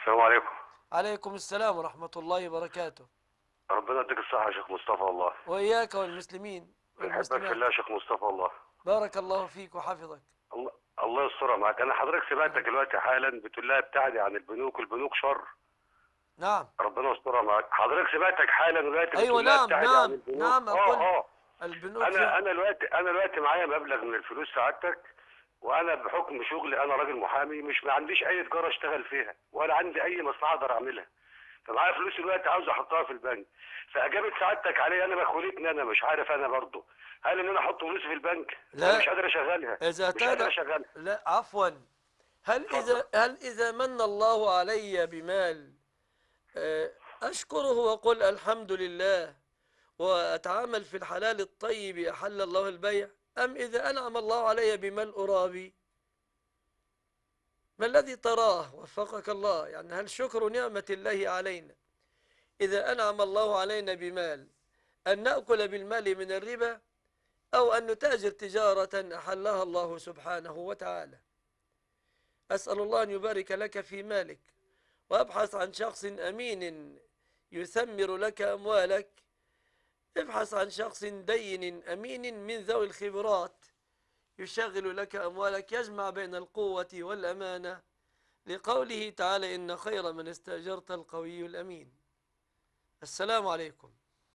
السلام عليكم عليكم السلام ورحمة الله وبركاته ربنا يديك الصحة يا شيخ مصطفى الله وإياك والمسلمين بنحبك في والمسلمات الله يا شيخ مصطفى الله بارك الله فيك وحفظك الله الله يسترها معاك انا حضرتك سمعتك دلوقتي حالا بتقول لها ابتعدي عن البنوك البنوك شر نعم ربنا يسترها معاك حضرتك سمعتك حالا دلوقتي أيوة بتقول لها نعم، ابتعدي نعم، عن البنوك. نعم، اه أقول. اه البنوك انا فيها- انا دلوقتي انا دلوقتي معايا مبلغ من الفلوس سعادتك وانا بحكم شغلي انا راجل محامي مش ما عنديش اي تجاره اشتغل فيها ولا عندي اي مصلحه اقدر اعملها فمعايا فلوس دلوقتي عاوز احطها في البنك فاجابت سعادتك علي انا بخولتني انا مش عارف انا برضه هل ان انا احط فلوسي في البنك لا. انا مش قادر اشغلها إذا مش قادر كان اشغلها لا عفوا هل إذا هل إذا من الله علي بمال آه، أشكره وأقول الحمد لله وأتعامل في الحلال الطيب أحل الله البيع أم إذا أنعم الله علي بمال أرابي ما الذي تراه وفقك الله يعني هل شكر نعمة الله علينا إذا أنعم الله علينا بمال أن نأكل بالمال من الربا أو أن نتاجر تجارة أحلها الله سبحانه وتعالى أسأل الله أن يبارك لك في مالك وأبحث عن شخص أمين يثمر لك أموالك ابحث عن شخص دين أمين من ذوي الخبرات يشغل لك أموالك يجمع بين القوة والأمانة لقوله تعالى إن خير من استأجرت القوي الأمين السلام عليكم